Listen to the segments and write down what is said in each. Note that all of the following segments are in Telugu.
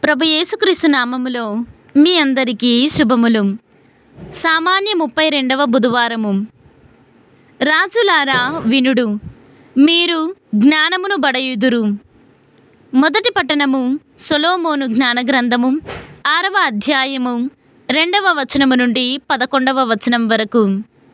ప్రభు యేసుక్రీస్తు నామములో మీ అందరికీ శుభములు సామాన్య ముప్పై రెండవ బుధవారము రాజులారా వినుడు మీరు జ్ఞానమును బడయుదురు మొదటి పట్టణము సొలోమోను జ్ఞాన గ్రంథము ఆరవ అధ్యాయము రెండవ వచనము నుండి పదకొండవ వచనం వరకు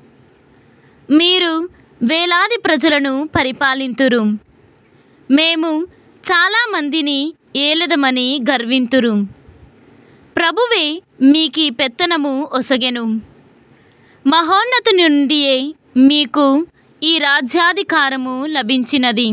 మీరు వేలాది ప్రజలను పరిపాలింతురు మేము చాలా మందిని ఏలదమని గర్వింతురు ప్రభువే మీకీ పెత్తనము ఒసగెను మహోన్నతు నుండియే మీకు ఈ రాజ్యాధికారము లభించినది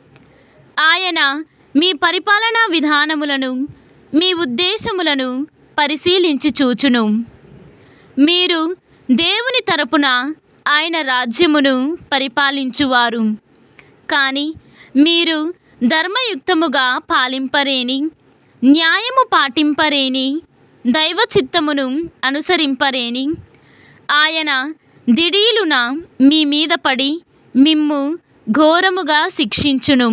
ఆయన మీ పరిపాలనా విధానములను మీ ఉద్దేశములను పరిశీలించి చూచును మీరు దేవుని తరపున ఆయన రాజ్యమును పరిపాలించువారు కానీ మీరు ధర్మయుక్తముగా పాలింపరేని న్యాయము పాటింపరేని దైవ చిత్తమును అనుసరింపరేని ఆయన దిడీలున మీ మీద పడి మిమ్ము ఘోరముగా శిక్షించును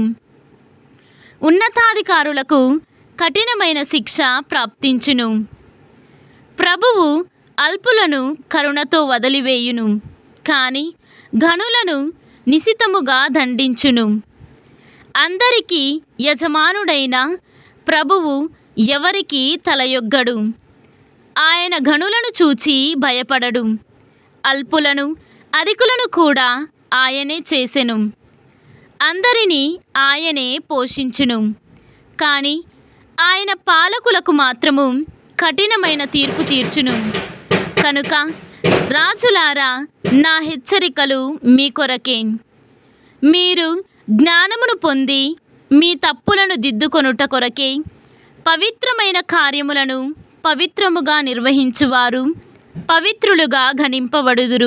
ఉన్నతాధికారులకు కఠినమైన శిక్ష ప్రాప్తించును ప్రభువు అల్పులను కరుణతో వదిలివేయును కానీ ఘనులను నిశితముగా దండించును అందరికీ యజమానుడైన ప్రభువు ఎవరికి తలయొగ్గడు ఆయన ఘనులను చూచి భయపడడు అల్పులను అధికులను కూడా ఆయనే చేసెను అందరినీ ఆయనే పోషించును కానీ ఆయన పాలకులకు మాత్రము కఠినమైన తీర్పు తీర్చును కనుక రాజులారా నా హెచ్చరికలు మీ కొరకే మీరు జ్ఞానమును పొంది మీ తప్పులను దిద్దుకొనుట కొరకే పవిత్రమైన కార్యములను పవిత్రముగా నిర్వహించువారు పవిత్రులుగా గణింపబడుదురు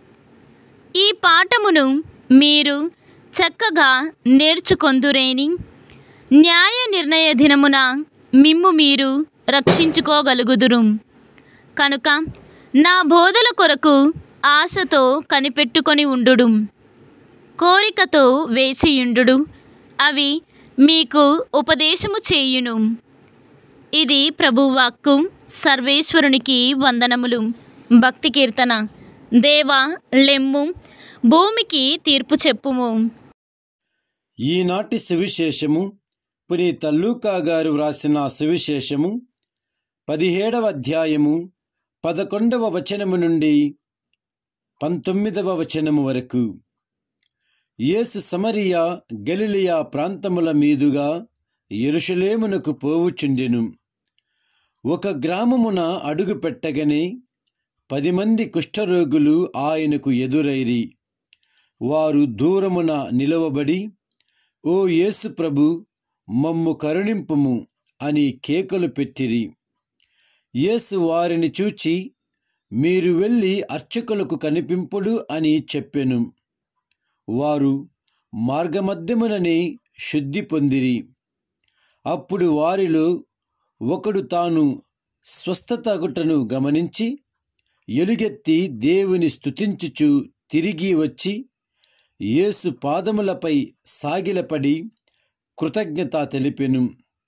ఈ పాఠమును మీరు చక్కగా నేర్చుకొందురేని న్యాయ నిర్ణయ దినమున మిమ్ము మీరు రక్షించుకోగలుగుదురు కనుక నా బోధల కొరకు ఆశతో కనిపెట్టుకొని ఉండుడు కోరికతో వేచియుండు అవి మీకు ఉపదేశము చేయును ఇది ప్రభువాక్కు సర్వేశ్వరునికి వందనములు భక్తి కీర్తన దేవా లెమ్ము భూమికి తీర్పు చెప్పుము ఈనాటి సువిశేషము పునీత లూకా గారు వ్రాసిన సువిశేషము పదిహేడవ అధ్యాయము పదకొండవ వచనము నుండి పంతొమ్మిదవ వచనము వరకు యేసు సమరియా గలిలియా ప్రాంతముల మీదుగా ఎరుషలేమునకు పోవుచుండెను ఒక గ్రామమున అడుగు పెట్టగనే పది మంది కుష్ఠరోగులు ఆయనకు ఎదురైరి వారు దూరమున నిలవబడి ఓ యేసు ప్రభు మమ్ము కరుణింపుము అని కేకలు పెట్టిరి యేసు వారిని చూచి మీరు వెళ్ళి అర్చకులకు కనిపింపుడు అని చెప్పెను వారు మార్గమధ్యముననే శుద్ధి పొందిరి అప్పుడు వారిలో ఒకడు తాను స్వస్థతగుటను గమనించి ఎలుగెత్తి దేవుని స్తుతించుచు తిరిగి వచ్చి యేసు పాదములపై సాగిలపడి కృతజ్ఞత తెలిపెను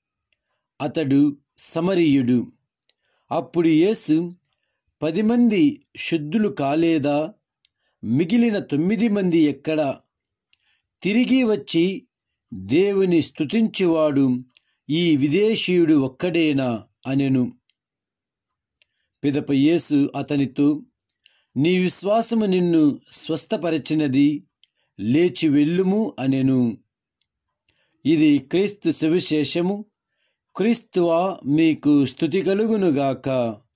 అతడు సమరీయుడు అప్పుడు యేసు పది మంది శుద్ధులు కాలేదా మిగిలిన తొమ్మిది మంది ఎక్కడ తిరిగి వచ్చి దేవుని స్తుతించువాడు ఈ విదేశీయుడు ఒక్కడేనా అనెను పిదప యేసు అతనితో నీ విశ్వాసము నిన్ను స్వస్థపరచినది లేచి వెళ్ళుము అనెను ఇది క్రీస్తు సువిశేషము క్రీస్తువా మీకు స్థుతి కలుగునుగాక